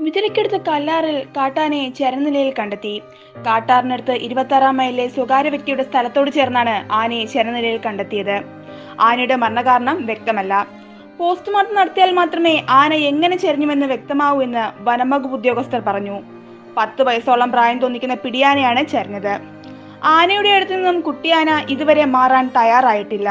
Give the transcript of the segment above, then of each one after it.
വിതുരയ്ക്കടുത്ത് കല്ലാറിൽ കാട്ടാനയെ ചരനിലയിൽ കണ്ടെത്തി കാട്ടാറിനടുത്ത് ഇരുപത്താറാം മൈലിലെ സ്വകാര്യ വ്യക്തിയുടെ സ്ഥലത്തോട് ചേർന്നാണ് ആനയെ ചരനിലയിൽ കണ്ടെത്തിയത് ആനയുടെ മരണകാരണം വ്യക്തമല്ല പോസ്റ്റ്മോർട്ടം നടത്തിയാൽ മാത്രമേ ആന എങ്ങനെ ചെരിഞ്ഞുവെന്ന് വ്യക്തമാവൂ എന്ന് വനംവകുപ്പ് ഉദ്യോഗസ്ഥർ പറഞ്ഞു പത്ത് വയസ്സോളം പ്രായം തോന്നിക്കുന്ന പിടിയാനയാണ് ചരിഞ്ഞത് ആനയുടെ അടുത്ത് നിന്നും കുട്ടിയാന ഇതുവരെ മാറാൻ തയ്യാറായിട്ടില്ല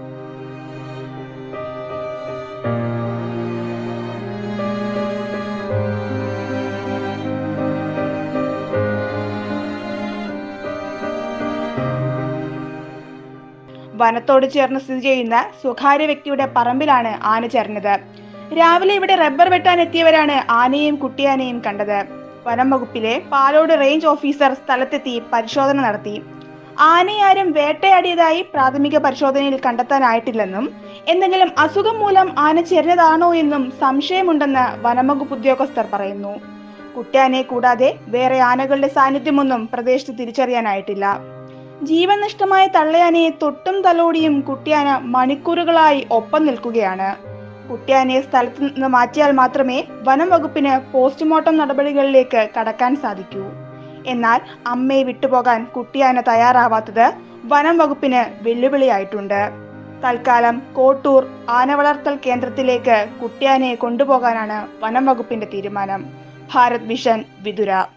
വനത്തോട് ചേർന്ന് സ്ഥിതി ചെയ്യുന്ന സ്വകാര്യ വ്യക്തിയുടെ പറമ്പിലാണ് ആന ചരിഞ്ഞത് രാവിലെ ഇവിടെ റബ്ബർ വെട്ടാൻ എത്തിയവരാണ് ആനയും കുട്ടിയാനയും കണ്ടത് വനം വകുപ്പിലെ പാലോട് റേഞ്ച് ഓഫീസർ സ്ഥലത്തെത്തി പരിശോധന നടത്തി ആനയാരും വേട്ടയാടിയതായി പ്രാഥമിക പരിശോധനയിൽ കണ്ടെത്താനായിട്ടില്ലെന്നും എന്തെങ്കിലും അസുഖം മൂലം ആന ചെരിഞ്ഞതാണോ എന്നും സംശയമുണ്ടെന്ന് വനംവകുപ്പ് ഉദ്യോഗസ്ഥർ പറയുന്നു കുട്ടിയാനയെ കൂടാതെ വേറെ ആനകളുടെ സാന്നിധ്യമൊന്നും പ്രദേശത്ത് തിരിച്ചറിയാനായിട്ടില്ല ജീവൻ നഷ്ടമായ തള്ളയാനയെ തൊട്ടും തലോടിയും കുട്ടിയാന മണിക്കൂറുകളായി ഒപ്പം നിൽക്കുകയാണ് കുട്ടിയാനയെ സ്ഥലത്ത് നിന്ന് മാറ്റിയാൽ മാത്രമേ വനം വകുപ്പിന് പോസ്റ്റ്മോർട്ടം നടപടികളിലേക്ക് കടക്കാൻ സാധിക്കൂ എന്നാൽ അമ്മയെ വിട്ടുപോകാൻ കുട്ടിയാന തയ്യാറാവാത്തത് വനം വകുപ്പിന് വെല്ലുവിളിയായിട്ടുണ്ട് തൽക്കാലം കോട്ടൂർ ആന വളർത്തൽ കേന്ദ്രത്തിലേക്ക് കുട്ടിയാനയെ കൊണ്ടുപോകാനാണ് വനം വകുപ്പിന്റെ തീരുമാനം ഭാരത് വിഷൻ വിതുര